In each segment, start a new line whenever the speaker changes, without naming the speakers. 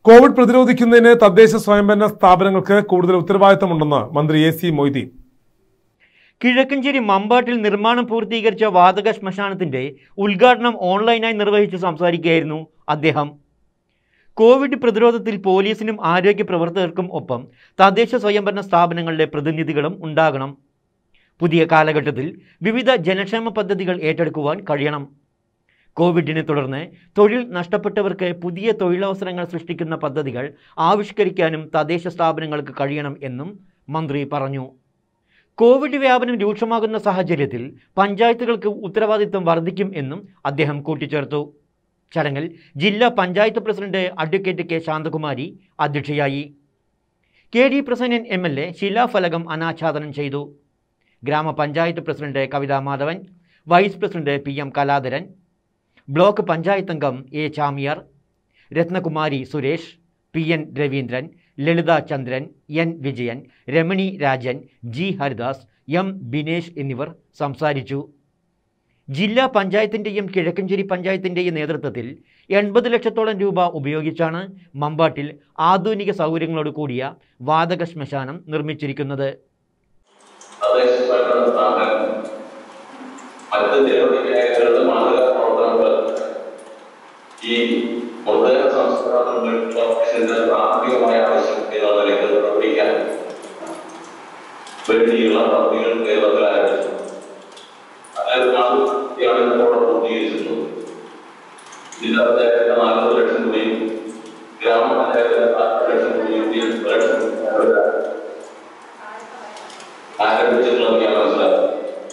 Covid പ്രതിരോധിക്കുന്നതിന് തദ്ദേശ സ്വയംഭരണ സ്ഥാപനങ്ങൾക്ക് കൂടുതൽ ഉത്തരവാദിത്തമുണ്ടെന്ന് മന്ത്രി എ സി മൊയ്തീൻ
കിഴക്കഞ്ചേരി മമ്പാട്ടിൽ നിർമ്മാണം പൂർത്തീകരിച്ച വാതക ശ്മശാനത്തിന്റെ ഉദ്ഘാടനം ഓൺലൈനായി നിർവഹിച്ച് സംസാരിക്കുകയായിരുന്നു അദ്ദേഹം കോവിഡ് പ്രതിരോധത്തിൽ പോലീസിനും ആരോഗ്യ പ്രവർത്തകർക്കും ഒപ്പം തദ്ദേശ സ്വയംഭരണ സ്ഥാപനങ്ങളിലെ പ്രതിനിധികളും ഉണ്ടാകണം പുതിയ കാലഘട്ടത്തിൽ വിവിധ ജനക്ഷേമ പദ്ധതികൾ ഏറ്റെടുക്കുവാൻ കഴിയണം കോവിഡിനെ തുടർന്ന് തൊഴിൽ നഷ്ടപ്പെട്ടവർക്ക് പുതിയ തൊഴിലവസരങ്ങൾ സൃഷ്ടിക്കുന്ന പദ്ധതികൾ ആവിഷ്കരിക്കാനും തദ്ദേശ സ്ഥാപനങ്ങൾക്ക് കഴിയണം എന്നും മന്ത്രി പറഞ്ഞു കോവിഡ് വ്യാപനം രൂക്ഷമാകുന്ന സാഹചര്യത്തിൽ പഞ്ചായത്തുകൾക്ക് ഉത്തരവാദിത്വം വർദ്ധിക്കും എന്നും അദ്ദേഹം കൂട്ടിച്ചേർത്തു ചടങ്ങിൽ ജില്ലാ panchayat president advocate K Shanthakumari അധ്യക്ഷയായി K D Prasannan M L A ശിലാഫലകം അനാച്ഛാദനം ചെയ്തു ഗ്രാമപഞ്ചായത്ത് president Kavitha Madhavan vice president P M Kaladharan block panchayat അംഗം A Chamiyar Rathnakumari Suresh P N Raveendran Lalitha Chandran N Vijayan Ramani Rajan G Haridas M Binesh എന്നിവർ സംസാരിച്ചു ജില്ലാ പഞ്ചായത്തിൻ്റെയും കിഴക്കഞ്ചേരി പഞ്ചായത്തിൻ്റെയും നേതൃത്വത്തിൽ എൺപത് ലക്ഷത്തോളം രൂപ ഉപയോഗിച്ചാണ് മമ്പാട്ടിൽ ആധുനിക സൗകര്യങ്ങളോട് കൂടിയ വാതക ശ്മശാനം നിർമ്മിച്ചിരിക്കുന്നത്
തദ്ദേശ സ്വയംഭരണ സ്ഥാപനം മറ്റ് നിരവധി മേഖലകളിൽ മാതൃകാ പ്രവർത്തനങ്ങൾ ഈ മൃതദേഹ സംസ്കരണത്തിന്റെ പ്രാഥമികമായ ആവശ്യം എന്ന നിലയ്ക്ക് നിർവഹിക്കാൻ വേണ്ടിയുള്ള പദ്ധതികൾ കേരളത്തിൽ ആരംഭിച്ചു അതായത് നാല് ഇതോടെ പൂർത്തീകരിച്ചിട്ടുള്ളത് ജില്ലാ പഞ്ചായത്തിന്റെ നാൽപ്പത് ലക്ഷം രൂപയും ഗ്രാമപഞ്ചായത്തിന്റെ നാൽപ്പത് ലക്ഷം രൂപയും ഇരുപത് ലക്ഷം രൂപ ആരംഭിച്ചിട്ടുള്ളത് ഞാൻ മനസ്സിലാക്കി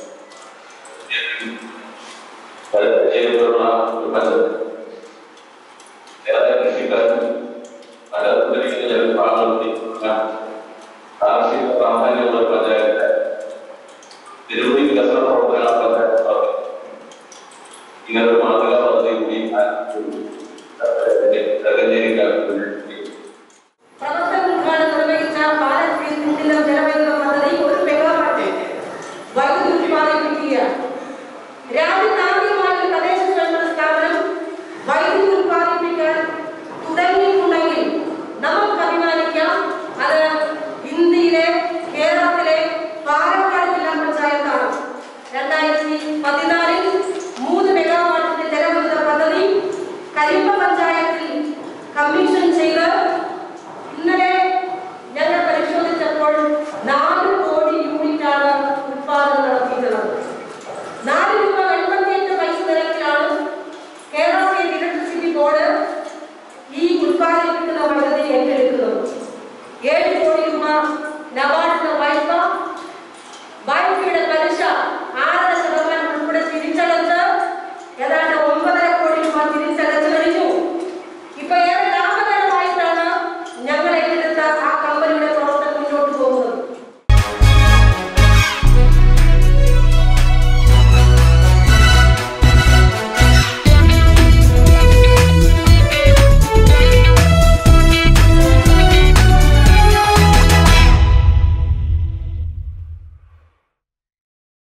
ചെയ്തിട്ടുള്ള ഒരു പഞ്ചായത്ത് ഏറെ കൃഷിക്കാരും പലതരത്തിലുള്ള ചില വിഭാഗങ്ങളിൽ കാർഷിക പ്രാധാന്യമുള്ള ഒരു പഞ്ചായത്ത് നിരവധി വികസന പ്രവർത്തനങ്ങൾ പഞ്ചായത്ത് നടത്തി. ഇങ്ങനെ ഒരു മാതൃകാ പദ്ധതി കൂടി ആരംഭിച്ചു തെരഞ്ഞെടുക്കാൻ
പ്രവർത്തന ഉദ്ഘാടനം നിർവഹിച്ച പാലക്കുഴി കുണ്ടിലം ജലവൈദ്യുത പദ്ധതി ഒരു മെഗാവാട്ട് വൈദ്യുതി ഉത്പാദിപ്പിക്കുകയാണ് രാജ്യത്താദ്യമായി ഒരു തദ്ദേശ സ്വയംഭരണ സ്ഥാപനം വൈദ്യുതി ഉത്പാദിപ്പിക്കാൻ തുടങ്ങിയിട്ടുണ്ടെങ്കിൽ നമുക്ക് അഭിമാനിക്കാം അത് ഇന്ത്യയിലെ കേരളത്തിലെ പാലക്കാട് ജില്ലാ പഞ്ചായത്താണ് രണ്ടായിരത്തി പതിനാലിൽ മൂന്ന് മെഗാവാട്ടിന്റെ ജലവൈദ്യുത പദ്ധതി കരിമ്പ പഞ്ചായത്തിൽ കമ്മീഷൻ ചെയ്ത് ഇന്നലെ ഞങ്ങൾ പരിശോധിച്ചപ്പോൾ നാല് കോടി യൂണിറ്റാണ് ഉത്പാദനം നടത്തിയിട്ടുള്ളത് നാല് രൂപ എൺപത്തിയെട്ട് പൈസ നിരക്കിലാണ് കേരള സ്റ്റേറ്റ് ഇലക്ട്രിസിറ്റി ബോർഡ് ഈ ഉത്പാദിപ്പിക്കുന്ന പദ്ധതി ഏറ്റെടുക്കുന്നത് ഏഴ് കോടി രൂപ